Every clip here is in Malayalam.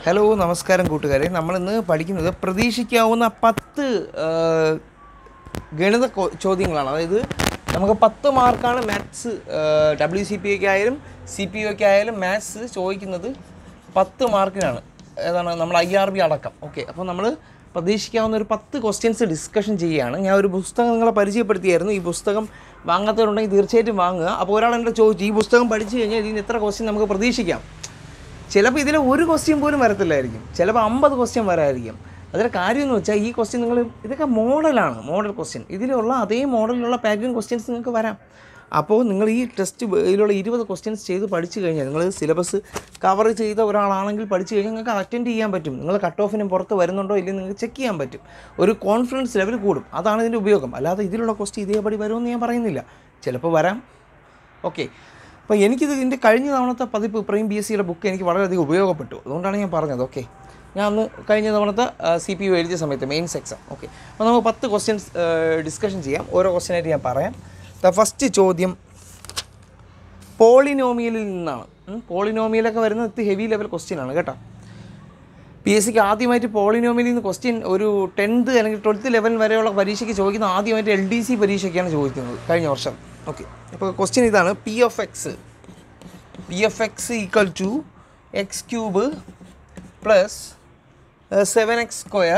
ഹലോ നമസ്കാരം കൂട്ടുകാരെ നമ്മളിന്ന് പഠിക്കുന്നത് പ്രതീക്ഷിക്കാവുന്ന പത്ത് ആ, ഗണിത കോ- ചോദ്യങ്ങളാണ് അതായത് നമുക്ക് പത്ത് മാർക്കാണ് മാത്സ് ഡബ്ല്യു സി പി ഒക്കെ ആയാലും സി പി ഒക്കെ ആയാലും മാത്സ് ചോദിക്കുന്നത് പത്ത് മാർക്കിനാണ് ഏതാണ് നമ്മൾ ഐ ആർ ബി അടക്കം ഓക്കെ അപ്പോൾ നമ്മൾ പ്രതീക്ഷിക്കാവുന്ന ഒരു പത്ത് ക്വസ്റ്റ്യൻസ് ഡിസ്കഷൻ ചെയ്യുകയാണ് ഞാൻ ഒരു പുസ്തകം നിങ്ങളെ പരിചയപ്പെടുത്തിയായിരുന്നു ഈ പുസ്തകം വാങ്ങാത്തവരുണ്ടെങ്കിൽ തീർച്ചയായിട്ടും വാങ്ങുക അപ്പോൾ ഒരാൾ എൻ്റെ ചോദിച്ചു ഈ പുസ്തകം പഠിച്ചു കഴിഞ്ഞാൽ ഇതിന് എത്ര ക്വസ്റ്റ്യൻ നമുക്ക് പ്രതീക്ഷിക്കാം ചിലപ്പോൾ ഇതിൽ ഒരു ക്വസ്റ്റ്യൻ പോലും വരത്തില്ലായിരിക്കും ചിലപ്പോൾ അമ്പത് ക്വസ്റ്റ്യൻ വരായിരിക്കും അതിൻ്റെ കാര്യം എന്ന് വെച്ചാൽ ഈ ക്വസ്റ്റ്യൻ നിങ്ങൾ ഇതൊക്കെ മോഡലാണ് മോഡൽ ക്വസ്റ്റ്യൻ ഇതിലുള്ള അതേ മോഡലിലുള്ള പാറ്റേൺ ക്വസ്റ്റ്യൻസ് നിങ്ങൾക്ക് വരാം അപ്പോൾ നിങ്ങൾ ഈ ടെസ്റ്റ് ഇതിലുള്ള ഇരുപത് ക്വസ്റ്റ്യൻസ് ചെയ്ത് പഠിച്ചു കഴിഞ്ഞാൽ നിങ്ങൾ സിലബസ് കവർ ചെയ്ത ഒരാളാണെങ്കിൽ പഠിച്ചു കഴിഞ്ഞാൽ നിങ്ങൾക്ക് അറ്റൻഡ് ചെയ്യാൻ പറ്റും നിങ്ങൾ കട്ട് ഓഫിന് പുറത്ത് വരുന്നുണ്ടോ ഇല്ലെങ്കിൽ നിങ്ങൾക്ക് ചെക്ക് ചെയ്യാൻ പറ്റും ഒരു കോൺഫിഡൻസ് ലെവൽ കൂടും അതാണ് ഇതിൻ്റെ ഉപയോഗം അല്ലാതെ ഇതിലുള്ള ക്വസ്റ്റ്യൻ ഇതേപടി വരുമെന്ന് ഞാൻ പറയുന്നില്ല ചിലപ്പോൾ വരാം ഓക്കെ അപ്പോൾ എനിക്കിത് ഇതിൻ്റെ കഴിഞ്ഞ തവണത്തെ പതിപ്പ് പ്രൈം ബി എസ് സിയുടെ ബുക്ക് എനിക്ക് വളരെയധികം ഉപയോഗപ്പെട്ടു അതുകൊണ്ടാണ് ഞാൻ പറഞ്ഞത് ഓക്കെ ഞാൻ അന്ന് കഴിഞ്ഞ തവണത്തെ സി പി യു എഴുതിയ സമയത്ത് മെയിൻസ് എക്സാം ഓക്കെ അപ്പോൾ നമുക്ക് പത്ത് ക്വസ്റ്റ്യൻസ് ഡിസ്കഷൻ ചെയ്യാം ഓരോ ക്വസ്റ്റ്യനായിട്ട് ഞാൻ പറയാം ദ ഫസ്റ്റ് ചോദ്യം പോളിനോമിയലിൽ നിന്നാണ് ഉം, പോളിനോമിയലൊക്കെ വരുന്നത് ഇത് ഹെവി ലെവൽ ക്വസ്റ്റ്യൻ ആണ് കേട്ടോ പി എസ് സിക്ക് ആദ്യമായിട്ട് പോളിനോമിയലിൽ നിന്ന് ക്വസ്റ്റ്യൻ ഒരു ടെൻത്ത് അല്ലെങ്കിൽ ട്വൽത്ത് ലെവൽ വരെയുള്ള പരീക്ഷയ്ക്ക് ചോദിക്കുന്ന ആദ്യമായിട്ട് എൽ ഡി സി പരീക്ഷയ്ക്കാണ് ചോദിക്കുന്നത് കഴിഞ്ഞ വർഷം ഓക്കെ അപ്പോൾ ക്വസ്റ്റ്യൻ ഇതാണ് P F X P F X equal to X cube plus seven X square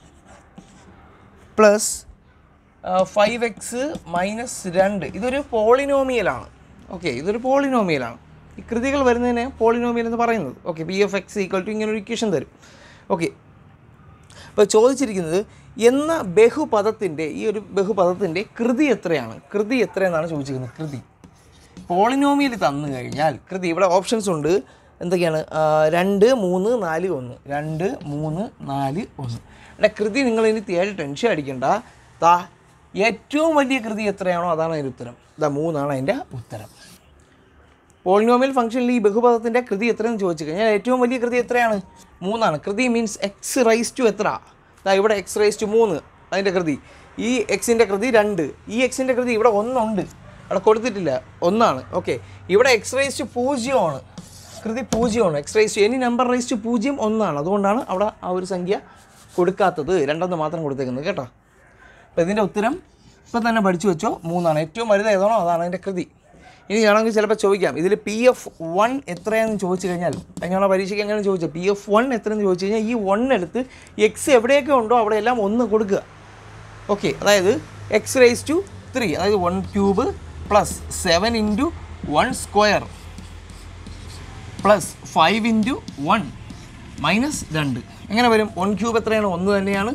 plus five X minus രണ്ട് ഇതൊരു പോളിനോമിയലാണ് ഓക്കെ ഇതൊരു പോളിനോമിയലാണ് ഈ കൃതികൾ വരുന്നതിനെ പോളിനോമിയൽ എന്ന് പറയുന്നത് okay P F X equal to ഇങ്ങനെ ഒരു ഇക്വേഷൻ തരും ഓക്കെ അപ്പോൾ ചോദിച്ചിരിക്കുന്നത് എന്ന ബഹുപദത്തിൻ്റെ ഈ ഒരു ബഹുപദത്തിൻ്റെ കൃതി എത്രയാണ് കൃതി എത്രയെന്നാണ് ചോദിച്ചിരിക്കുന്നത് കൃതി പോളിനോമിയൽ തന്നു കഴിഞ്ഞാൽ കൃതി ഇവിടെ ഓപ്ഷൻസ് ഉണ്ട് എന്തൊക്കെയാണ് ആ, രണ്ട് മൂന്ന് നാല് ഒന്ന് രണ്ട് മൂന്ന് നാല് ഒന്ന് ഇവിടെ കൃതി നിങ്ങൾ ഇനി തേടി ടെൻഷൻ അടിക്കണ്ട താ ഏറ്റവും വലിയ കൃതി എത്രയാണോ അതാണ് അതിൻ്റെ ഉത്തരം ഇതാ മൂന്നാണ് അതിൻ്റെ ഉത്തരം പോളിനോമിയൽ ഫംഗ്ഷനിൽ ഈ ബഹുപദത്തിൻ്റെ കൃതി എത്രയെന്ന് ചോദിച്ചു കഴിഞ്ഞാൽ ഏറ്റവും വലിയ കൃതി എത്രയാണ് മൂന്നാണ് കൃതി മീൻസ് എക്സ് റൈസ് ടു എത്ര ദാ ഇവിടെ എക്സ് റൈസ് ടു മൂന്ന് അതിൻ്റെ കൃതി ഈ എക്സിൻ്റെ കൃതി രണ്ട് ഈ എക്സിൻ്റെ കൃതി ഇവിടെ ഒന്നുണ്ട് അവിടെ കൊടുത്തിട്ടില്ല ഒന്നാണ് ഓക്കെ ഇവിടെ എക്സ് റൈസ് ടു പൂജ്യമാണ് കൃതി പൂജ്യമാണ് X raise to any number raise to പൂജ്യം ഒന്നാണ് അതുകൊണ്ടാണ് അവിടെ ആ ഒരു സംഖ്യ കൊടുക്കാത്തത് രണ്ടെന്ന് മാത്രം കൊടുത്തേക്കുന്നത് കേട്ടോ അപ്പോൾ ഇതിൻ്റെ ഉത്തരം ഇപ്പം തന്നെ പഠിച്ചു വെച്ചോ മൂന്നാണ് ഏറ്റവും വലുത് ഏതാണോ അതാണ് അതിൻ്റെ കൃതി ഇനി ആണെങ്കിൽ ചിലപ്പോൾ ചോദിക്കാം ഇതിൽ പി എഫ് വൺ എത്രയാണെന്ന് ചോദിച്ചു കഴിഞ്ഞാൽ കഴിഞ്ഞ പരീക്ഷയ്ക്ക് എങ്ങനെ ചോദിച്ചത് പി എഫ് വൺ എത്രയെന്ന് ചോദിച്ചു കഴിഞ്ഞാൽ ഈ വൺ എടുത്ത് എക്സ് എവിടെയൊക്കെ ഉണ്ടോ അവിടെ എല്ലാം ഒന്ന് കൊടുക്കുക ഓക്കെ അതായത് എക്സ് റൈസ് ടു ത്രീ അതായത് one cube plus seven into one square plus five into one minus രണ്ട് എങ്ങനെ വരും വൺ ക്യൂബ് എത്രയാണ് ഒന്ന് തന്നെയാണ്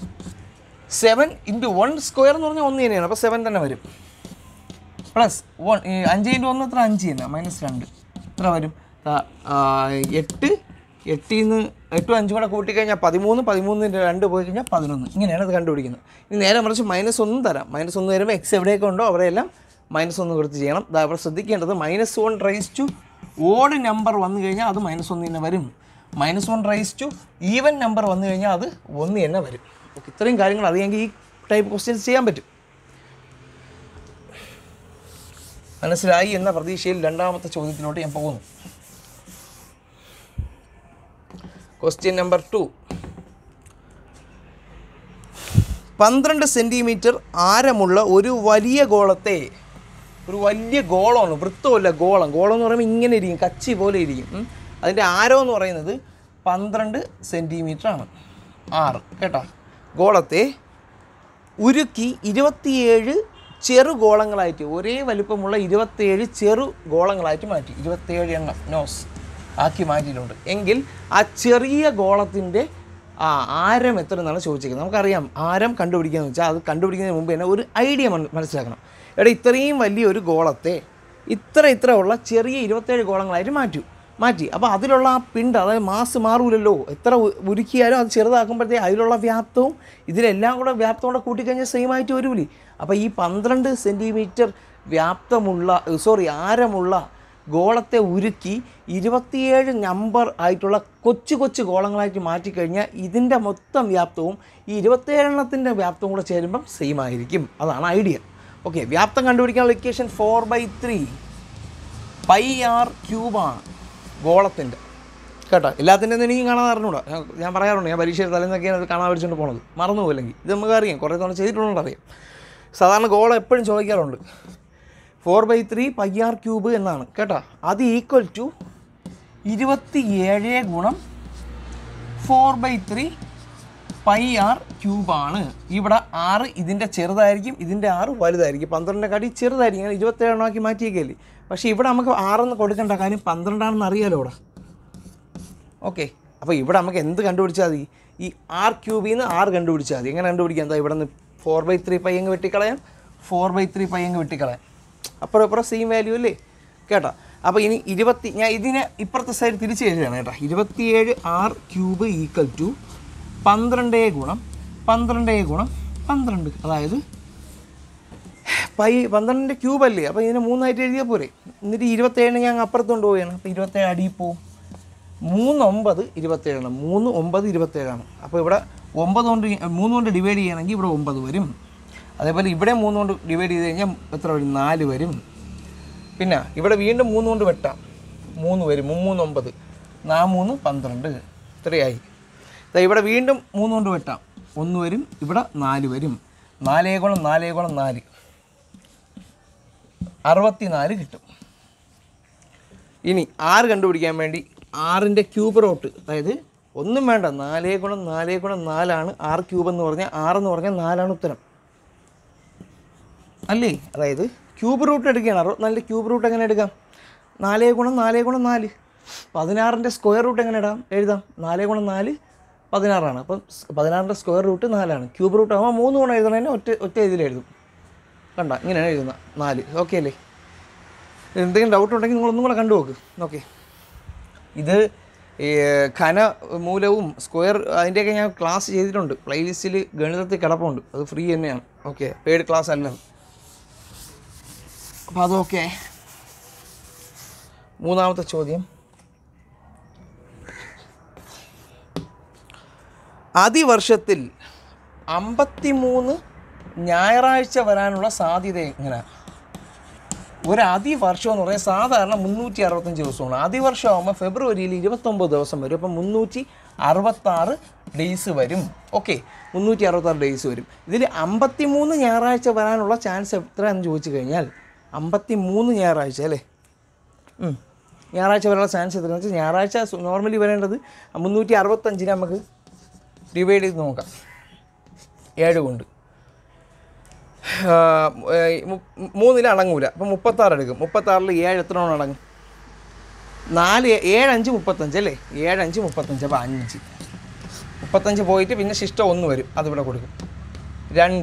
സെവൻ ഇൻറ്റു വൺ സ്ക്വയർ എന്ന് പറഞ്ഞാൽ ഒന്ന് തന്നെയാണ് അപ്പോൾ സെവൻ തന്നെ വരും പ്ലസ് വൺ അഞ്ച് ഇൻറ്റു ഒന്ന് എത്ര അഞ്ച് തന്നെ മൈനസ് രണ്ട് എത്ര വരും ദാ, ആ, എട്ട് എട്ടിൽ നിന്ന് എട്ടും അഞ്ചും കൂടെ കൂട്ടിക്കഴിഞ്ഞാൽ പതിമൂന്ന് പതിമൂന്നിൻ്റെ രണ്ട് പോയി കഴിഞ്ഞാൽ പതിനൊന്ന് ഇങ്ങനെയാണ് ഇത് കണ്ടുപിടിക്കുന്നത് ഇനി നേരെ മറിച്ച് മൈനസ് ഒന്നും തരാം മൈനസ് ഒന്ന് തരുമ്പോൾ എക്സ് എവിടെയൊക്കെ ഉണ്ടോ അവിടെയെല്ലാം മൈനസ് ഒന്ന് കൊടുത്ത് ചെയ്യണം ദാ ഇവിടെ ശ്രദ്ധിക്കേണ്ടത് minus one raise to odd number വന്നു കഴിഞ്ഞാൽ അത് മൈനസ് ഒന്ന് തന്നെ വരും minus one raise to even number വന്നു കഴിഞ്ഞാൽ അത് ഒന്ന് തന്നെ വരും ഓക്കെ ഇത്രയും കാര്യങ്ങൾ അറിയാമെങ്കിൽ ഈ ടൈപ്പ് ക്വസ്റ്റ്യൻസ് ചെയ്യാൻ പറ്റും മനസ്സിലായി എന്ന പ്രതീക്ഷയിൽ രണ്ടാമത്തെ ചോദ്യത്തിലോട്ട് ഞാൻ പോകുന്നു ക്വസ്റ്റ്യൻ നമ്പർ ടു പന്ത്രണ്ട് സെൻറ്റിമീറ്റർ ആരമുള്ള ഒരു വലിയ ഗോളത്തെ ഒരു വലിയ ഗോളമാണ് വൃത്തമല്ല ഗോളം ഗോളം എന്ന് പറയുമ്പോൾ ഇങ്ങനെ ഇരിക്കും കച്ചി പോലെ ഇരിക്കും ഉം. അതിൻ്റെ ആരം എന്ന് പറയുന്നത് പന്ത്രണ്ട് സെൻറ്റിമീറ്റർ ആണ് ആറ് കേട്ടോ ഗോളത്തെ ഉരുക്കി ഇരുപത്തിയേഴ് ചെറു ഗോളങ്ങളായിട്ട് ഒരേ വലിപ്പമുള്ള ഇരുപത്തിയേഴ് ചെറു ഗോളങ്ങളായിട്ട് മാറ്റി ഇരുപത്തിയേഴ് എണ്ണം നോസ് ആക്കി മാറ്റിയിട്ടുണ്ട് എങ്കിൽ ആ ചെറിയ ഗോളത്തിൻ്റെ ആ ആരം എത്ര എന്നാണ് ചോദിച്ചിരിക്കുന്നത് നമുക്കറിയാം ആരം കണ്ടുപിടിക്കുകയെന്ന് വെച്ചാൽ അത് കണ്ടുപിടിക്കുന്നതിന് മുമ്പ് തന്നെ ഒരു ഐഡിയ മന- മനസ്സിലാക്കണം എടാ ഇത്രയും വലിയൊരു ഗോളത്തെ ഇത്ര ഇത്ര ഉള്ള ചെറിയ ഇരുപത്തേഴ് ഗോളങ്ങളായിട്ട് മാറ്റൂ മാറ്റി അപ്പോൾ അതിലുള്ള ആ പിണ്ട് അതായത് മാസ് മാറൂലല്ലോ എത്ര ഉ- ഉരുക്കിയാലും അത് ചെറുതാക്കുമ്പോഴത്തേക്ക് അതിലുള്ള വ്യാപ്തവും ഇതിലെല്ലാം കൂടെ വ്യാപ്തം കൂടെ കൂട്ടിക്കഴിഞ്ഞാൽ സെയിം ആയിട്ട് വരൂലേ അപ്പോൾ ഈ പന്ത്രണ്ട് സെൻറ്റിമീറ്റർ വ്യാപ്തമുള്ള സോറി ആരമുള്ള ഗോളത്തെ ഉരുക്കി ഇരുപത്തിയേഴ് നമ്പർ ആയിട്ടുള്ള കൊച്ചു കൊച്ചു ഗോളങ്ങളായിട്ട് മാറ്റിക്കഴിഞ്ഞാൽ ഇതിൻ്റെ മൊത്തം വ്യാപ്തവും ഈ ഇരുപത്തേഴെണ്ണത്തിൻ്റെ വ്യാപ്തവും കൂടെ ചേരുമ്പം സെയിം ആയിരിക്കും അതാണ് ഐഡിയ ഓക്കെ വ്യാപ്തം കണ്ടുപിടിക്കാനുള്ള equation four by three pi R ക്യൂബാണ് ഗോളത്തിൻ്റെ കേട്ടോ എല്ലാത്തിൻ്റെ ഒന്നും എനിക്കും കാണാൻ അറിഞ്ഞൂടാ ഞാൻ- ഞാൻ പറയാറുണ്ട് ഞാൻ പരീക്ഷ തലേന്നൊക്കെയാണ് അത് കാണാൻ പഠിച്ചുകൊണ്ട് പോണത് മറന്നു പോയില്ലെങ്കിൽ ഇത് നമുക്ക് അറിയാം കുറേ തവണ ചെയ്തിട്ടുള്ളത് അറിയാം സാധാരണ ഗോൾ എപ്പോഴും ചോദിക്കാറുണ്ട് four by three pi R cube എന്നാണ് കേട്ടോ അത് ഈക്വൽ ടു ഇരുപത്തി ഏഴ് ഗുണം four by three pi R ക്യൂബാണ് ഇവിടെ ആറ് ഇതിൻ്റെ ചെറുതായിരിക്കും ഇതിൻ്റെ ആറ് വലുതായിരിക്കും പന്ത്രണ്ടിൻ്റെ കാട്ടി ചെറുതായിരിക്കും അങ്ങനെ ഇരുപത്തേഴെണ്ണമാക്കി മാറ്റിയേക്കല്ലേ പക്ഷേ ഇവിടെ നമുക്ക് ആറെന്ന് കൊടുക്കേണ്ട കാര്യം പന്ത്രണ്ടാണെന്ന് അറിയാലോ ഇവിടെ ഓക്കെ അപ്പോൾ ഇവിടെ നമുക്ക് എന്ത് കണ്ടുപിടിച്ചാൽ മതി ഈ ആർ ക്യൂബിൽ നിന്ന് ആർ കണ്ടുപിടിച്ചാൽ മതി എങ്ങനെ കണ്ടുപിടിക്കാം എന്താ ഇവിടെ നിന്ന് ഫോർ ബൈ ത്രീ പൈ അങ്ങ് വെട്ടിക്കളയാം ഫോർ ബൈ ത്രീ പൈ അങ്ങ് വെട്ടിക്കളയാം അപ്പുറം ഇപ്പുറം സെയിം വാല്യൂ അല്ലേ കേട്ടോ അപ്പോൾ ഇനി ഇരുപത്തി ഞാൻ ഇതിനെ ഇപ്പുറത്തെ സൈഡ് തിരിച്ച് എഴുതുകയാണ് കേട്ടോ ഇരുപത്തിയേഴ് ആർ ക്യൂബ് ഈക്വൽ ടു പന്ത്രണ്ട് ഗുണം പന്ത്രണ്ട് ഗുണം പന്ത്രണ്ട് അതായത് പൈ പന്ത്രണ്ടിൻ്റെ ക്യൂബ് അല്ലേ അപ്പോൾ ഇതിനെ മൂന്നായിട്ട് എഴുതിയാൽ പോരെ എന്നിട്ട് ഇരുപത്തേഴിന് ഞാൻ അപ്പുറത്ത് കൊണ്ടുപോവുകയാണ് അപ്പോൾ ഇരുപത്തേഴ് അടിയിൽ പോവും മൂന്ന് ഒമ്പത് ഇരുപത്തേഴാണ് മൂന്ന് ഒമ്പത് ഇരുപത്തേഴാണ് അപ്പോൾ ഇവിടെ ഒമ്പത് കൊണ്ട് ഈ- മൂന്ന് കൊണ്ട് ഡിവൈഡ് ചെയ്യുകയാണെങ്കിൽ ഇവിടെ ഒമ്പത് വരും അതേപോലെ ഇവിടെ മൂന്ന് കൊണ്ട് ഡിവൈഡ് ചെയ്ത് കഴിഞ്ഞാൽ എത്ര വരും നാല് വരും പിന്നെ ഇവിടെ വീണ്ടും മൂന്ന് കൊണ്ട് വെട്ടാം മൂന്ന് വരും മൂന്ന് ഒമ്പത് നാ മൂന്ന് പന്ത്രണ്ട് ഇത്രയായി ദാ ഇവിടെ വീണ്ടും മൂന്ന് കൊണ്ട് വെട്ടാം ഒന്ന് വരും ഇവിടെ നാല് വരും നാലേ ഗുണം നാലേ ഗുണം നാല് അറുപത്തിനാല് കിട്ടും ഇനി ആറ് കണ്ടുപിടിക്കാൻ വേണ്ടി ആറിൻ്റെ ക്യൂബ് റോട്ട് അതായത് ഒന്നും വേണ്ട നാലേ ഗുണം നാലേ ഗുണം നാലാണ് ആറ് ക്യൂബ് എന്ന് പറഞ്ഞാൽ ആറെന്ന് പറഞ്ഞാൽ നാലാണ് ഉത്തരം അല്ലേ അതായത് ക്യൂബ് റൂട്ട് എടുക്കുകയാണ് അറുപത്തിനാലിൻ്റെ ക്യൂബ് റൂട്ട് എങ്ങനെ എടുക്കാം നാലേ ഗുണം നാലേ ഗുണം നാല് പതിനാറിൻ്റെ സ്ക്വയർ റൂട്ട് എങ്ങനെ ഇടാം എഴുതാം നാലേ ഗുണം നാല് പതിനാറാണ് അപ്പം സ് പതിനാറിൻ്റെ സ്ക്വയർ റൂട്ട് നാലാണ് ക്യൂബ് റൂട്ട് ആകുമ്പോൾ മൂന്ന് ഗുണം എഴുതണതിന് ഒറ്റ ഒറ്റ ഇതിൽ എഴുതും കണ്ട ഇങ്ങനെയാണ് എഴുതുന്നത് നാല് ഓക്കെ അല്ലേ എന്തെങ്കിലും ഡൗട്ട് ഉണ്ടെങ്കിൽ നിങ്ങളൊന്നും കൂടെ കണ്ടു നോക്ക് ഓക്കെ ഇത് ഈ ഘന മൂലവും സ്ക്വയർ അതിൻ്റെയൊക്കെ ഞാൻ ക്ലാസ് ചെയ്തിട്ടുണ്ട് പ്ലേലിസ്റ്റിൽ ഗണിതത്തിൽ കിടപ്പുണ്ട് അത് ഫ്രീ തന്നെയാണ് ഓക്കെ പെയ്ഡ് ക്ലാസ് അല്ല അപ്പോൾ അതൊക്കെ മൂന്നാമത്തെ ചോദ്യം അതിവർഷത്തിൽ അമ്പത്തിമൂന്ന് ഞായറാഴ്ച വരാനുള്ള സാധ്യത എങ്ങനെയാണ് ഒരു അതിവർഷം എന്ന് പറയുന്നത് സാധാരണ മുന്നൂറ്റി അറുപത്തഞ്ച് ദിവസമാണ് അതിവർഷമാകുമ്പോൾ ഫെബ്രുവരിയിൽ ഇരുപത്തൊമ്പത് ദിവസം വരും അപ്പം മുന്നൂറ്റി അറുപത്താറ് ഡേയ്സ് വരും ഓക്കെ മുന്നൂറ്റി അറുപത്താറ് ഡേയ്സ് വരും ഇതിൽ അമ്പത്തി മൂന്ന് ഞായറാഴ്ച വരാനുള്ള ചാൻസ് എത്രയാണെന്ന് ചോദിച്ചു കഴിഞ്ഞാൽ അമ്പത്തി മൂന്ന് ഞായറാഴ്ച അല്ലേ ഉം. ഞായറാഴ്ച വരാനുള്ള ചാൻസ് എത്രയാണെന്ന് വെച്ചാൽ ഞായറാഴ്ച നോർമലി വരേണ്ടത് മുന്നൂറ്റി അറുപത്തഞ്ചിന് നമുക്ക് ഡിവൈഡ് ചെയ്ത് നോക്കാം ഏഴ് കൊണ്ട് ആ, ഏ, മു- മൂന്നിൽ അടങ്ങൂല അപ്പം മുപ്പത്താറ് എടുക്കും മുപ്പത്താറിൽ ഏഴ് എത്ര എണ്ണം അടങ്ങും നാല് ഏഴ് അഞ്ച് മുപ്പത്തഞ്ച് അല്ലേ ഏഴ് അഞ്ച് മുപ്പത്തഞ്ച് അപ്പോൾ അഞ്ച് മുപ്പത്തഞ്ച് പോയിട്ട് പിന്നെ ശിഷ്ടം ഒന്ന് വരും അതിവിടെ കൊടുക്കും രണ്ട്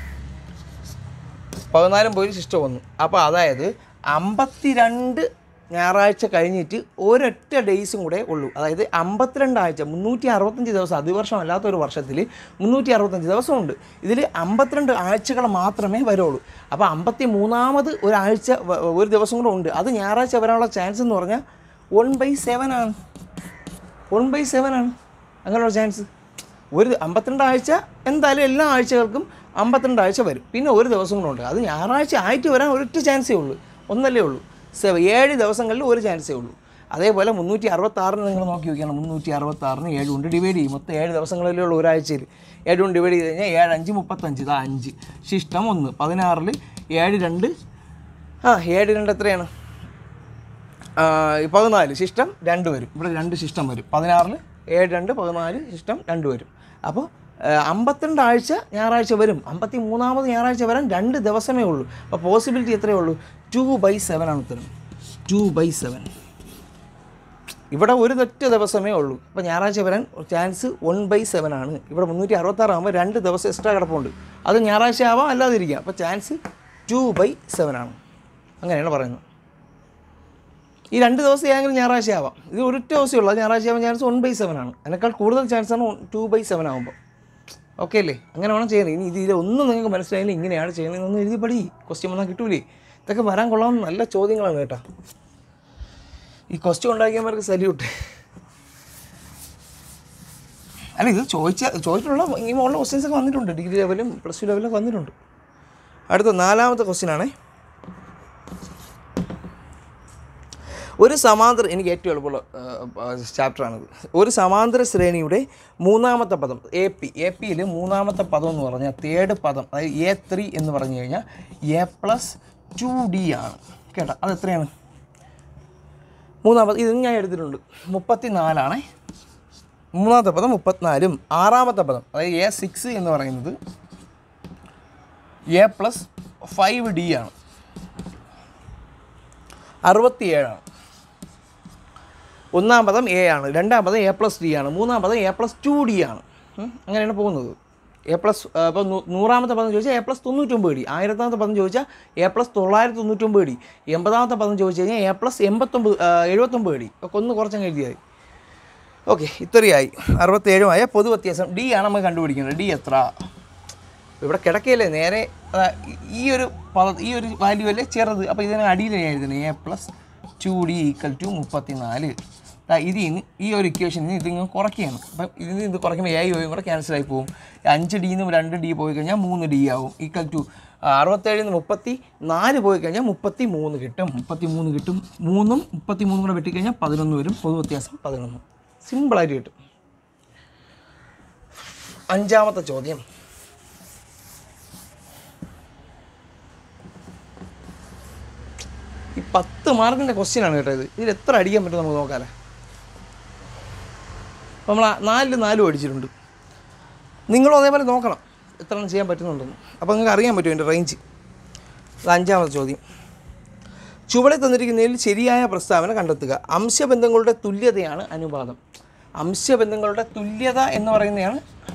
പതിനാലും പോയി ശിഷ്ടം ഒന്ന് അപ്പോൾ അതായത് അമ്പത്തിരണ്ട് ഞായറാഴ്ച കഴിഞ്ഞിട്ട് ഒരൊറ്റ ഡേയ്സും കൂടെ ഉള്ളൂ അതായത് അമ്പത്തിരണ്ട് ആഴ്ച മുന്നൂറ്റി അറുപത്തഞ്ച് ദിവസം അതിവർഷം അല്ലാത്ത ഒരു വർഷത്തിൽ മുന്നൂറ്റി അറുപത്തഞ്ച് ദിവസമുണ്ട് ഇതിൽ അമ്പത്തിരണ്ട് ആഴ്ചകൾ മാത്രമേ വരുള്ളൂ അപ്പോൾ അമ്പത്തി മൂന്നാമത് ഒരാഴ്ച വ- ഒരു ദിവസം കൂടെ ഉണ്ട് അത് ഞായറാഴ്ച വരാനുള്ള ചാൻസ് എന്ന് പറഞ്ഞാൽ വൺ ബൈ സെവൻ ആണ് വൺ ബൈ സെവൻ ആണ് അങ്ങനെയുള്ള ചാൻസ് ഒരു അമ്പത്തിരണ്ട് ആഴ്ച എന്തായാലും എല്ലാ ആഴ്ചകൾക്കും അമ്പത്തിരണ്ട് ആഴ്ച വരും പിന്നെ ഒരു ദിവസം കൂടെ ഉണ്ട് അത് ഞായറാഴ്ച ആയിട്ട് വരാൻ ഒരൊറ്റ ചാൻസേ ഉള്ളൂ ഒന്നല്ലേ ഉള്ളൂ സെവ ഏഴ് ദിവസങ്ങളിൽ ഒരു ചാൻസേ ഉള്ളൂ അതേപോലെ മുന്നൂറ്റി അറുപത്താറിന് നിങ്ങൾ നോക്കി നോക്കിയാണ് മുന്നൂറ്റി അറുപത്താറിന് ഏഴ് കൊണ്ട് ഡിവൈഡ് ചെയ്യും മൊത്തം ഏഴ് ദിവസങ്ങളിലേ ഉള്ളൂ ഒരാഴ്ചയിൽ ഏഴ് കൊണ്ട് ഡിവൈഡ് ചെയ്ത് കഴിഞ്ഞാൽ ഏഴ് അഞ്ച് മുപ്പത്തഞ്ച് ഇതാ അഞ്ച് ശിഷ്ടം ഒന്ന് പതിനാറിൽ ഏഴ് രണ്ട് ആ ഏഴ് രണ്ട് എത്രയാണ് ആ, പതിനാല് ശിഷ്ടം രണ്ട് വരും ഇവിടെ രണ്ട് ശിഷ്ടം വരും പതിനാറിൽ ഏഴ് രണ്ട് പതിനാല് ശിഷ്ടം രണ്ട് വരും അപ്പോൾ അമ്പത്തിരണ്ട് ആഴ്ച ഞായറാഴ്ച വരും അമ്പത്തി മൂന്നാമത് ഞായറാഴ്ച വരാൻ രണ്ട് ദിവസമേ ഉള്ളൂ അപ്പോൾ പോസിബിലിറ്റി എത്രയേ ഉള്ളൂ ടു ബൈ സെവൻ ആണ് ഉത്തരം ടു ബൈ സെവൻ ഇവിടെ ഒരു ഒറ്റ ദിവസമേ ഉള്ളൂ അപ്പോൾ ഞായറാഴ്ച വരാൻ ചാൻസ് വൺ ബൈ സെവൻ ആണ് ഇവിടെ മുന്നൂറ്റി അറുപത്താറ് ആകുമ്പോൾ രണ്ട് ദിവസം എക്സ്ട്രാ കിടപ്പുണ്ട് അത് ഞായറാഴ്ച ആവാം അല്ലാതിരിക്കാം അപ്പോൾ ചാൻസ് ടു ബൈ സെവൻ ആണ് അങ്ങനെയാണ് പറയുന്നത് ഈ രണ്ട് ദിവസം ഏതെങ്കിലും ഞായറാഴ്ച ആവാം ഇത് ഒരൊറ്റ ദിവസമേ ഉള്ളൂ അത് ഞായറാഴ്ച ആവാൻ ചാൻസ് വൺ ബൈ സെവൻ ആണ് അതിനേക്കാൾ കൂടുതൽ ചാൻസ് ആണ് ടു ബൈ സെവൻ ആകുമ്പോൾ ഓക്കെ അല്ലേ അങ്ങനെ വേണം ചെയ്യുന്നത് ഇനി ഇതിൽ ഒന്നും നിങ്ങൾക്ക് മനസ്സിലായില്ല ഇങ്ങനെയാണ് ചെയ്യുന്നതെന്നൊന്നും എഴുതി പഠി ക്വസ്റ്റ്യൻ വന്നാൽ കിട്ടൂലേ ഇതൊക്കെ വരാൻ കൊള്ളാവുന്ന നല്ല ചോദ്യങ്ങളാണ് കേട്ടോ ഈ ക്വസ്റ്റ്യൻ ഉണ്ടാക്കിയവർക്ക് സല്യൂട്ട് അല്ല ഇത് ചോദിച്ച ചോദിച്ചിട്ടുള്ള ഈ മോളിലെ ക്വസ്റ്റ്യൻസ് ഒക്കെ വന്നിട്ടുണ്ട് ഡിഗ്രി ലെവലും പ്ലസ് ടു ലെവലൊക്കെ വന്നിട്ടുണ്ട് അടുത്ത നാലാമത്തെ ക്വസ്റ്റ്യൻ ആണേ ഒരു സമാന്തര എനിക്ക് ഏറ്റവും എളുപ്പമുള്ള ചാപ്റ്ററാണിത് ഒരു സമാന്തര ശ്രേണിയുടെ മൂന്നാമത്തെ പദം എ പി എ പിയിൽ മൂന്നാമത്തെ പദം എന്ന് പറഞ്ഞാൽ തേർഡ് പദം അതായത് എ ത്രീ എന്ന് പറഞ്ഞു കഴിഞ്ഞാൽ എ പ്ലസ് ടു ഡി ആണ് കേട്ടോ അത് എത്രയാണ് മൂന്നാമത് ഇത് ഞാൻ എടുത്തിട്ടുണ്ട് മുപ്പത്തി നാലാണ് മൂന്നാമത്തെ പദം മുപ്പത്തിനാലും ആറാമത്തെ പദം അതായത് എ സിക്സ് എന്ന് പറയുന്നത് എ പ്ലസ് ഫൈവ് ഡി ആണ് അറുപത്തിയേഴാണ് ഒന്നാം പദം എ ആണ് രണ്ടാം പദം എ പ്ലസ് ഡി ആണ് മൂന്നാം പദം എ പ്ലസ് ടു ഡി ആണ് ഉം, അങ്ങനെയാണ് പോകുന്നത് എ പ്ലസ് ഇപ്പോൾ നൂറാമത്തെ പദം ചോദിച്ചാൽ എ പ്ലസ് തൊണ്ണൂറ്റൊമ്പത് ഡി ആയിരത്താമത്തെ പദം ചോദിച്ചാൽ എ പ്ലസ് തൊള്ളായിരത്തി തൊണ്ണൂറ്റൊമ്പത് ഡി എൺപതാമത്തെ പദം ചോദിച്ചു കഴിഞ്ഞാൽ എ പ്ലസ് എൺപത്തൊമ്പത് ആ, എഴുപത്തൊമ്പത് ഡി ഒക്കെ ഒന്ന് കുറച്ചങ്ങ് എഴുതിയാൽ മതി ഓക്കെ ഇത്രയായി അറുപത്തേഴുമായ പൊതു വ്യത്യാസം ഡി ആണ് നമ്മൾ കണ്ടുപിടിക്കുന്നത് ഡി എത്ര ഇവിടെ കിടക്കയല്ലേ നേരെ ആ, ഈ ഒരു പദ ഈ ഒരു വാല്യൂ അല്ലേ ചെറുത് അപ്പോൾ ഇതിന് അടിയിൽ ഞാൻ എഴുതുന്നത് A plus two D equal to മുപ്പത്തി നാല് ഇതിൽ നിന്ന് ഈ ഒരു ഇക്വേഷനിൽ നിന്ന് ഇതിങ്ങനെ കുറയ്ക്കുകയാണ് അപ്പം ഇതിൽ നിന്ന് ഇത് കുറയ്ക്കുമ്പോൾ എ യോയും കൂടെ ക്യാൻസൽ ആയി പോകും അഞ്ച് ഡിയിൽ നിന്ന് രണ്ട് ഡി പോയി കഴിഞ്ഞാൽ മൂന്ന് ഡി ആവും ഈക്വൽ ടു അറുപത്തേഴിൽ നിന്ന് മുപ്പത്തി നാല് പോയി കഴിഞ്ഞാൽ മുപ്പത്തി മൂന്ന് കിട്ടും മുപ്പത്തി മൂന്ന് കിട്ടും മൂന്നും മുപ്പത്തി മൂന്നും കൂടെ വെട്ടിക്കഴിഞ്ഞാൽ പതിനൊന്ന് വരും പൊതു വ്യത്യാസം പതിനൊന്ന് സിമ്പിളായിട്ട് കിട്ടും അഞ്ചാമത്തെ ചോദ്യം ഈ പത്ത് മാർക്കിൻ്റെ ക്വസ്റ്റ്യൻ ആണ് കേട്ടോ ഇത് ഇതിൽ എത്ര അടിക്കാൻ പറ്റും നമുക്ക് നോക്കാമല്ലേ അപ്പോൾ നമ്മൾ ആ നാലിൽ നാലും അടിച്ചിട്ടുണ്ട് നിങ്ങളും അതേപോലെ നോക്കണം എത്ര എണ്ണം ചെയ്യാൻ പറ്റുന്നുണ്ടെന്ന് അപ്പോൾ നിങ്ങൾക്ക് അറിയാൻ പറ്റും എൻ്റെ റേഞ്ച് അത് അഞ്ചാമത്തെ ചോദ്യം ചുവടെ തന്നിരിക്കുന്നതിൽ ശരിയായ പ്രസ്താവന കണ്ടെത്തുക അംശബന്ധങ്ങളുടെ തുല്യതയാണ് അനുപാതം അംശബന്ധങ്ങളുടെ തുല്യത എന്ന് പറയുന്നതാണ്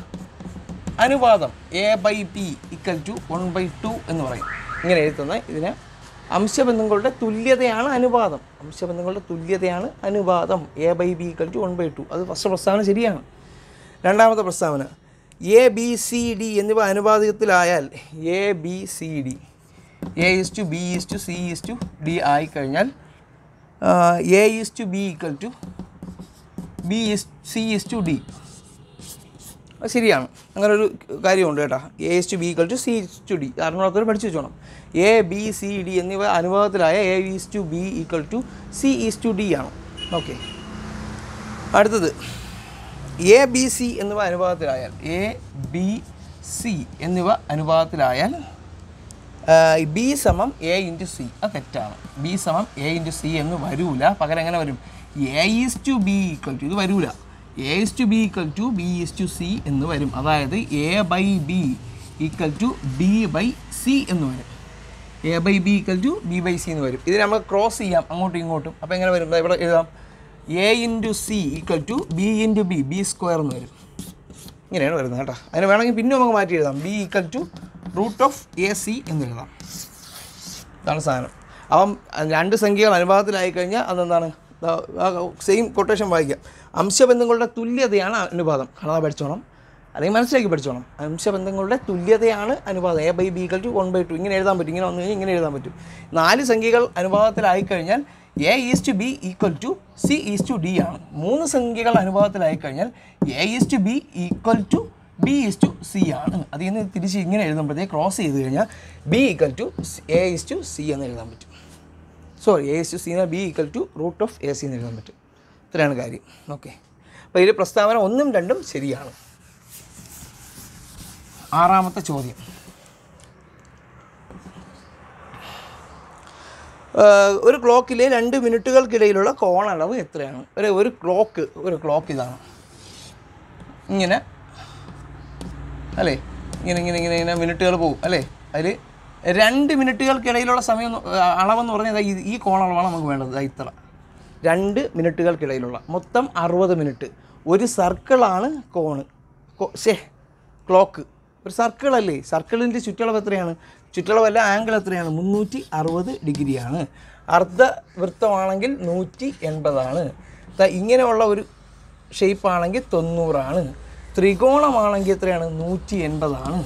അനുപാതം A by B equal to one by two എന്ന് പറയും ഇങ്ങനെ എഴുതുന്ന ഇതിന് അംശബന്ധങ്ങളുടെ തുല്യതയാണ് അനുപാതം അംശബന്ധങ്ങളുടെ തുല്യതയാണ് അനുപാതം A by B equal to one by two അത് ഫസ്റ്റ് പ്രസ്താവന ശരിയാണ് രണ്ടാമത്തെ പ്രസ്താവന എ ബി സി ഡി എന്നിവ അനുപാതികത്തിലായാൽ A B C D A is to B is to C is to D ആയിക്കഴിഞ്ഞാൽ A is to B equal to B is C is to D അത് ശരിയാണ് അങ്ങനെ ഒരു കാര്യമുണ്ട് കേട്ടോ A is to B equal to C to D അറിഞ്ഞാത്തവർ പഠിച്ചു വെച്ചോണം എ ബി സി ഡി എന്നിവ അനുപാതത്തിലായ A is to B equal to C is to D ആണ് ഓക്കെ അടുത്തത് എ ബി സി എന്നിവ അനുപാതത്തിലായാൽ എ ബി സി എന്നിവ അനുപാതത്തിലായാൽ ബി സമം എ ഇൻറ്റു സി അത് തെറ്റാണ് ബി സമം എ ഇൻറ്റു സി എന്ന് വരൂല പകരം എങ്ങനെ വരും A is to B equal to ഇത് വരൂല A is to B equal to B is to C എന്ന് വരും അതായത് A by B equal to B by C എന്ന് വരും A by B equal to B by C എന്ന് വരും ഇത് നമ്മൾ ക്രോസ് ചെയ്യാം അങ്ങോട്ടും ഇങ്ങോട്ടും അപ്പോൾ എങ്ങനെ വരും ദാ ഇവിടെ എഴുതാം A into C equal to B into B B square എന്ന് വരും ഇങ്ങനെയാണ് വരുന്നത് കേട്ടോ അതിന് വേണമെങ്കിൽ പിന്നെ നമുക്ക് മാറ്റി എഴുതാം B equal to root of A C എന്ന് എഴുതാം ഇതാണ് സാധനം അപ്പം രണ്ട് സംഖ്യകൾ അനുപാതത്തിലായി കഴിഞ്ഞാൽ അതെന്താണ് സെയിം കൊട്ടേഷൻ വായിക്കാം അംശബന്ധങ്ങളുടെ തുല്യതയാണ് അനുപാതം കാണാതെ പഠിച്ചോണം അല്ലെങ്കിൽ മനസ്സിലാക്കി പഠിച്ചോണം അംശബന്ധങ്ങളുടെ തുല്യതയാണ് അനുപാതം A by B equal to one by two ഇങ്ങനെ എഴുതാൻ പറ്റും ഇങ്ങനെ വന്നു കഴിഞ്ഞാൽ ഇങ്ങനെ എഴുതാൻ പറ്റും നാല് സംഖ്യകൾ അനുപാതത്തിലായി കഴിഞ്ഞാൽ A is to B equal to C is to D ആണ് മൂന്ന് സംഖ്യകൾ അനുപാതത്തിലായി കഴിഞ്ഞാൽ A is to B equal to B is to C ആണ് അതിൽ നിന്ന് തിരിച്ച് ഇങ്ങനെ എഴുതുമ്പോഴത്തേക്ക് ക്രോസ് ചെയ്ത് കഴിഞ്ഞാൽ B equal to A is to C എന്ന് എഴുതാൻ പറ്റും sorry A is to C എന്നാൽ B equal to root of A C എന്ന് എഴുതാൻ പറ്റും ഇത്രയാണ് കാര്യം ഓക്കെ അപ്പോൾ ഇതിൽ പ്രസ്താവന ഒന്നും രണ്ടും ശരിയാണ് ആറാമത്തെ ചോദ്യം ഏഹ് ഒരു ക്ലോക്കിലെ രണ്ട് മിനിറ്റുകൾക്കിടയിലുള്ള കോണളവ് എത്രയാണ് ഒരു ഒരു ക്ലോക്ക് ഒരു ക്ലോക്ക് ഇതാണ് ഇങ്ങനെ അല്ലേ ഇങ്ങനെ ഇങ്ങനെ ഇങ്ങനെ ഇങ്ങനെ മിനിറ്റുകൾ പോകും അല്ലേ അതിൽ രണ്ട് മിനിറ്റുകൾക്കിടയിലുള്ള സമയം എന്ന് ആ, അളവെന്ന് പറഞ്ഞാൽ ദാ ഇത് ഈ കോണളവാണ് നമുക്ക് വേണ്ടത് ദാ ഇത്ര രണ്ട് മിനിറ്റുകൾക്കിടയിലുള്ള മൊത്തം അറുപത് മിനിറ്റ് ഒരു സർക്കിളാണ് കോണ് ശേ ക്ലോക്ക് ഒരു സർക്കിളല്ലേ സർക്കിളിൻ്റെ ചുറ്റളവ് എത്രയാണ് ചുറ്റളവല്ല ആംഗിൾ എത്രയാണ് മുന്നൂറ്റി അറുപത് ഡിഗ്രിയാണ് അർദ്ധവൃത്തമാണെങ്കിൽ നൂറ്റി എൺപതാണ് ദാ ഇങ്ങനെയുള്ള ഒരു ഷേപ്പാണെങ്കിൽ തൊണ്ണൂറാണ് ത്രികോണമാണെങ്കിൽ എത്രയാണ് നൂറ്റി എൺപതാണ്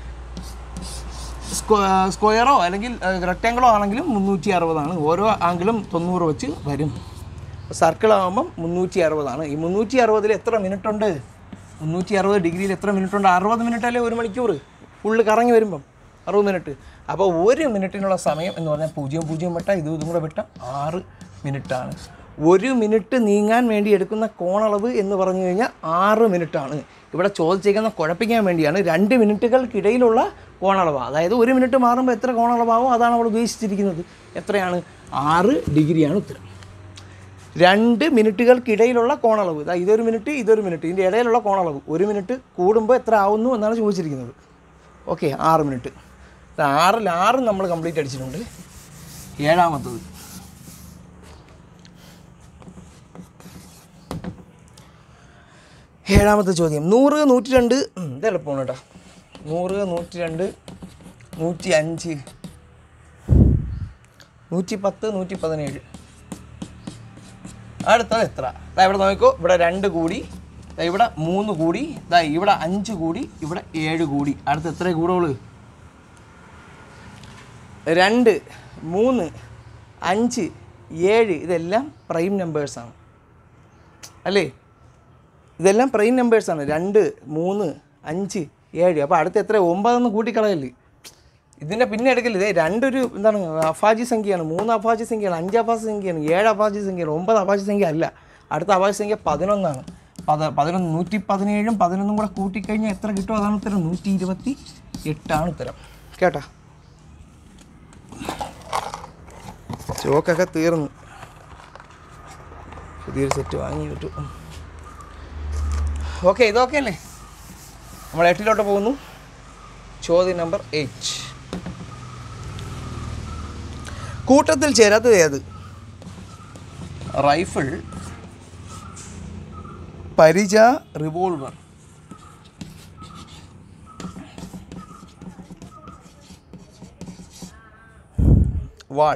സ്ക്വയറോ അല്ലെങ്കിൽ റെക്റ്റാങ്കിളോ ആണെങ്കിലും മുന്നൂറ്റി അറുപതാണ് ഓരോ ആംഗിളും തൊണ്ണൂറ് വെച്ച് വരും സർക്കിൾ ആകുമ്പം മുന്നൂറ്റി അറുപതാണ് ഈ മുന്നൂറ്റി അറുപതിൽ എത്ര മിനിറ്റ് ഉണ്ട് മുന്നൂറ്റി അറുപത് ഡിഗ്രിയിൽ എത്ര മിനിറ്റ് ഉണ്ട് അറുപത് മിനിറ്റ് അല്ലേ ഒരു മണിക്കൂർ ഫുള്ള് കറങ്ങി വരുമ്പം അറുപത് മിനിറ്റ് അപ്പോൾ ഒരു മിനിറ്റിനുള്ള സമയം എന്ന് പറഞ്ഞാൽ പൂജ്യം പൂജ്യം വെട്ട ഇതും ഇതും കൂടെ വെട്ട ആറ് മിനിറ്റാണ് ഒരു മിനിറ്റ് നീങ്ങാൻ വേണ്ടി എടുക്കുന്ന കോണളവ് എന്ന് പറഞ്ഞു കഴിഞ്ഞാൽ ആറ് മിനിറ്റാണ് ഇവിടെ ചോദിച്ചേക്കുന്ന കുഴപ്പിക്കാൻ വേണ്ടിയാണ് രണ്ട് മിനിറ്റുകൾക്കിടയിലുള്ള കോണളവ് അതായത് ഒരു മിനിറ്റ് മാറുമ്പോൾ എത്ര കോണളവാകും അതാണ് അവിടെ ഉദ്ദേശിച്ചിരിക്കുന്നത് എത്രയാണ് ആറ് ഡിഗ്രിയാണ് ഉത്തരം രണ്ട് മിനിറ്റുകൾക്കിടയിലുള്ള കോണളവ് ഇതാ ഇതൊരു മിനിറ്റ് ഇതൊരു മിനിറ്റ് ഇതിൻ്റെ ഇടയിലുള്ള കോണളവ് ഒരു മിനിറ്റ് കൂടുമ്പോൾ എത്ര ആവുന്നു എന്നാണ് ചോദിച്ചിരിക്കുന്നത് ഓക്കെ ആറ് മിനിറ്റ് ഇത് ആറിൽ ആറ് നമ്മൾ കംപ്ലീറ്റ് അടിച്ചിട്ടുണ്ട് ഏഴാമത്തത് ഏഴാമത്തെ ചോദ്യം നൂറ് നൂറ്റി രണ്ട് ഉം, ഇത് എളുപ്പമാണ് കേട്ടോ നൂറ് നൂറ്റി രണ്ട് നൂറ്റി അഞ്ച് നൂറ്റി പത്ത് നൂറ്റി പതിനേഴ് അടുത്തത് എത്ര ദാ ഇവിടെ നോക്കൂ ഇവിടെ രണ്ട് കൂടി ദാ ഇവിടെ മൂന്ന് കൂടി ദാ ഇവിടെ അഞ്ച് കൂടി ഇവിടെ ഏഴ് കൂടി അടുത്ത് എത്ര കൂടുള്ളൂ രണ്ട് മൂന്ന് അഞ്ച് ഏഴ് ഇതെല്ലാം പ്രൈം നമ്പേഴ്സാണ് അല്ലേ ഇതെല്ലാം പ്രൈം നമ്പേഴ്സാണ് രണ്ട് മൂന്ന് അഞ്ച് ഏഴ് അപ്പോൾ അടുത്ത് എത്ര ഒമ്പതെന്ന് കൂട്ടിക്കളയല്ലേ ഇതിൻ്റെ പിന്നെ എടുക്കല് ഇതേ രണ്ടൊരു എന്താണ് അഫാജി സംഖ്യയാണ് മൂന്ന് അഫാജി സംഖ്യയാണ് അഞ്ച് അഫാജി സംഖ്യയാണ് ഏഴ് അഫാജി സംഖ്യയാണ് ഒമ്പത് അഫാജി സംഖ്യ അല്ല അടുത്ത അഫാജി സംഖ്യ പതിനൊന്നാണ് പത പതിനൊന്ന് നൂറ്റി പതിനേഴും പതിനൊന്നും കൂടെ കൂട്ടിക്കഴിഞ്ഞാൽ എത്ര കിട്ടും അതാണ് ഉത്തരം നൂറ്റി ഇരുപത്തി എട്ടാണ് ഉത്തരം കേട്ടാ ചോക്കൊക്കെ തീർന്നു പുതിയൊരു സെറ്റ് വാങ്ങി പറ്റും ഓക്കെ ഇതൊക്കെ അല്ലേ നമ്മൾ എട്ടിലോട്ട് പോകുന്നു ചോദ്യം നമ്പർ എയ്റ്റ് കൂട്ടത്തിൽ ചേരാത്തത് ഏത് റൈഫിൾ പരിച റിവോൾവർ വാൾ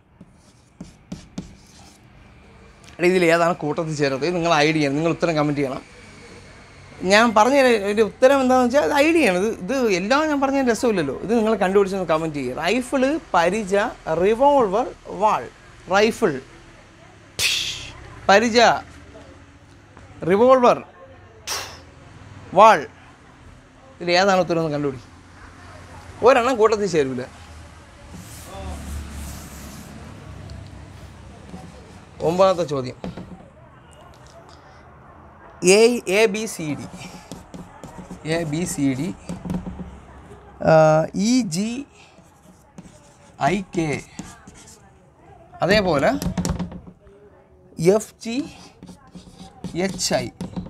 എടാ, ഇതിൽ ഏതാണ് കൂട്ടത്തിൽ ചേരാത്തത് നിങ്ങൾ ഐഡിയ ചെയ്യണം നിങ്ങൾ ഉത്തരം കമൻറ്റ് ചെയ്യണം ഞാൻ പറഞ്ഞ ഒരു ഉത്തരം എന്താണെന്ന് വെച്ചാൽ അത് ഐഡിയ ആണ് ഇത് ഇത് എല്ലാം ഞാൻ പറഞ്ഞ രസമില്ലല്ലോ ഇത് നിങ്ങൾ കണ്ടുപിടിച്ചൊന്ന് കമൻറ്റ് ചെയ്യുക റൈഫിള് പരിച റിവോൾവർ വാൾ റൈഫിൾ പരിച റിവോൾവർ വാൾ ഇതിൽ ഏതാണ് ഉത്തരം ഒന്ന് കണ്ടുപിടി ഒരെണ്ണം കൂട്ടത്തിൽ ചേരൂല ഒമ്പതാമത്തെ ചോദ്യം A A B C D A B C D E G I K അതേപോലെ എഫ് ജി എച്ച് ഐ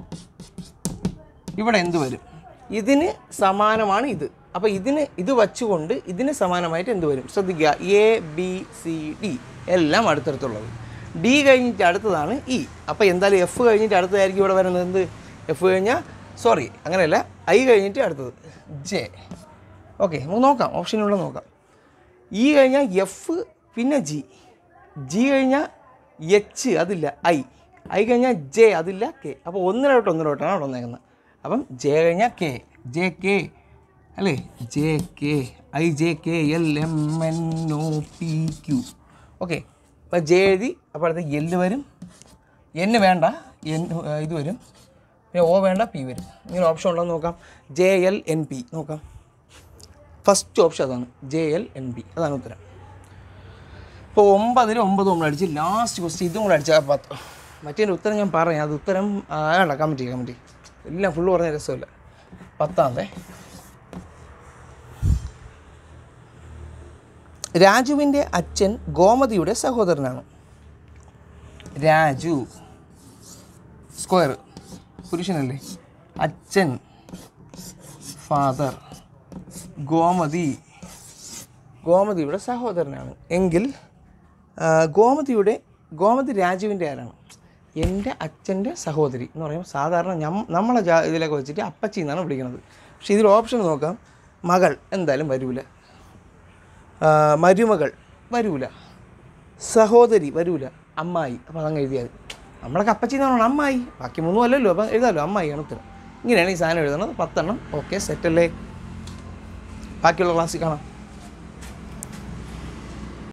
ഇവിടെ എന്ത് വരും ഇതിന് സമാനമാണ് ഇത് അപ്പോൾ ഇതിന് ഇത് വച്ചുകൊണ്ട് ഇതിന് സമാനമായിട്ട് എന്ത് വരും ശ്രദ്ധിക്കുക എ ബി സി ഡി എല്ലാം അടുത്തടുത്തുള്ളത് ഡി കഴിഞ്ഞിട്ട് അടുത്തതാണ് ഇ അപ്പോൾ എന്തായാലും എഫ് കഴിഞ്ഞിട്ട് അടുത്തതായിരിക്കും ഇവിടെ വരുന്നത് എന്ത് എഫ് കഴിഞ്ഞാൽ സോറി അങ്ങനെയല്ല ഐ കഴിഞ്ഞിട്ട് അടുത്തത് ജെ ഓക്കെ നമുക്ക് നോക്കാം ഓപ്ഷനുള്ള നോക്കാം ഇ കഴിഞ്ഞാൽ എഫ് പിന്നെ ജി ജി കഴിഞ്ഞാൽ എച്ച് അതില്ല ഐ ഐ കഴിഞ്ഞാൽ ജെ അതില്ല കെ അപ്പോൾ ഒന്നിലോട്ട് ഒന്നിലോട്ടാണ് അവിടെ വന്നേക്കുന്നത് അപ്പം ജെ കഴിഞ്ഞാൽ കെ ജെ കെ അല്ലേ J K I J K L M N O P Q okay അപ്പോൾ ജെ എഴുതി അപ്പോൾ അടുത്ത എല്ല് വരും എന്ന് വേണ്ട എൻ ഇത് വരും പിന്നെ ഓ വേണ്ട പി വരും ഇങ്ങനെ ഓപ്ഷൻ ഉണ്ടോ എന്ന് നോക്കാം ജെ എൽ എൻ പി നോക്കാം ഫസ്റ്റ് ഓപ്ഷൻ അതാണ് ജെ എൽ എൻ പി അതാണ് ഉത്തരം ഇപ്പോൾ ഒമ്പതിൽ ഒമ്പത് നമ്മൾ അടിച്ച് ലാസ്റ്റ് ക്വസ്റ്റ്യൻ ഇതും കൂടെ അടിച്ചാൽ പത്ത് മറ്റേ ഉത്തരം ഞാൻ പറയാം അത് ഉത്തരം ആ, വേണ്ട കമൻറ്റ് ചെയ്യും കമൻറ്റ് ചെയ്യും എല്ലാം ഫുള്ള് പറഞ്ഞ രസമില്ല പത്താമത്തെ രാജുവിൻ്റെ അച്ഛൻ ഗോമതിയുടെ സഹോദരനാണ് രാജു സ്ക്വയർ പുരുഷനല്ലേ അച്ഛൻ ഫാദർ ഗോമതി ഗോമതിയുടെ സഹോദരനാണ് എങ്കിൽ ആ, ഗോമതിയുടെ ഗോമതി രാജുവിൻ്റെ ആരാണ് എൻ്റെ അച്ഛൻ്റെ സഹോദരി എന്ന് പറയുമ്പോൾ സാധാരണ ഞം നമ്മളെ ജാ ഇതിലൊക്കെ വെച്ചിട്ട് അപ്പച്ചി എന്നാണ് വിളിക്കുന്നത് പക്ഷേ ഇതിൽ ഓപ്ഷൻ നോക്കാം മകൾ എന്തായാലും വരൂല ആ, മരുമകൾ വരൂല സഹോദരി വരൂല അമ്മായി അപ്പോൾ അതങ്ങ് എഴുതിയാൽ മതി. നമ്മളൊക്കെ അപ്പച്ചി എന്ന് പറഞ്ഞാൽ അമ്മായി ബാക്കി മൂന്നും അല്ലല്ലോ അപ്പം എഴുതാമല്ലോ അമ്മായിയാണ് ഉത്തരം ഇങ്ങനെയാണ് ഈ സാധനം എഴുതുന്നത് പത്തെണ്ണം ഓക്കെ സെറ്റല്ലേ ബാക്കിയുള്ള ക്ലാസ്സിൽ കാണാം